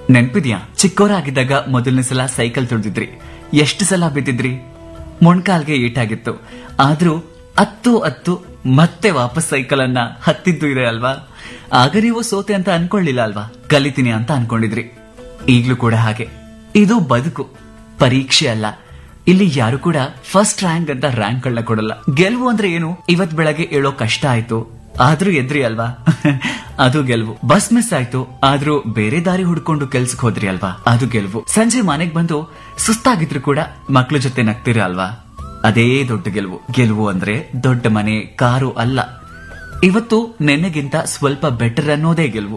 ನೆನ್ಪಿದ್ಯಾ ಚಿಕ್ಕೋರಾಗಿದ್ದಾಗ ಮೊದಲನೇ ಸಲ ಸೈಕಲ್ ತುಳಿದಿದ್ರಿ ಎಷ್ಟು ಸಲ ಬಿದ್ದಿದ್ರಿ ಮೊಣ್ಕಾಲ್ಗೆ ಏಟಾಗಿತ್ತು ಆದ್ರೂ ಹತ್ತು ಹತ್ತು ಮತ್ತೆ ವಾಪಸ್ ಸೈಕಲ್ ಅನ್ನ ಹತ್ತಿದ್ದು ಇದೆ ಅಲ್ವಾ ಆಗ ನೀವು ಸೋತೆ ಅಂತ ಅನ್ಕೊಳ್ಳಿಲ್ಲ ಅಲ್ವಾ ಕಲಿತೀನಿ ಅಂತ ಅನ್ಕೊಂಡಿದ್ರಿ ಈಗ್ಲೂ ಕೂಡ ಹಾಗೆ ಇದು ಬದುಕು ಪರೀಕ್ಷೆ ಅಲ್ಲ ಇಲ್ಲಿ ಯಾರು ಕೂಡ ಫಸ್ಟ್ ರ್ಯಾಂಕ್ ಅಂತ ರ್ಯಾಂಕ್ ಗಳನ್ನ ಕೊಡಲ್ಲ ಗೆಲುವು ಅಂದ್ರೆ ಏನು ಇವತ್ ಬೆಳಗ್ಗೆ ಏಳೋ ಕಷ್ಟ ಆಯ್ತು ಆದ್ರೂ ಎದ್ರಿ ಅಲ್ವಾ ಅದು ಗೆಲುವು ಬಸ್ ಮಿಸ್ ಆಯ್ತು ಆದ್ರೂ ಬೇರೆ ದಾರಿ ಹುಡ್ಕೊಂಡು ಕೆಲ್ಸಕ್ ಹೋದ್ರಿ ಅಲ್ವಾ ಅದು ಗೆಲುವು ಸಂಜೆ ಮನೆಗ್ ಬಂದು ಸುಸ್ತಾಗಿದ್ರು ಕೂಡ ಮಕ್ಳ ಜೊತೆ ನಗ್ತೀರ ಅಲ್ವಾ ಅದೇ ದೊಡ್ಡ ಗೆಲುವು ಗೆಲುವು ಅಂದ್ರೆ ದೊಡ್ಡ ಮನೆ ಕಾರು ಅಲ್ಲ ಇವತ್ತು ನೆನ್ನೆಗಿಂತ ಸ್ವಲ್ಪ ಬೆಟರ್ ಅನ್ನೋದೇ ಗೆಲುವು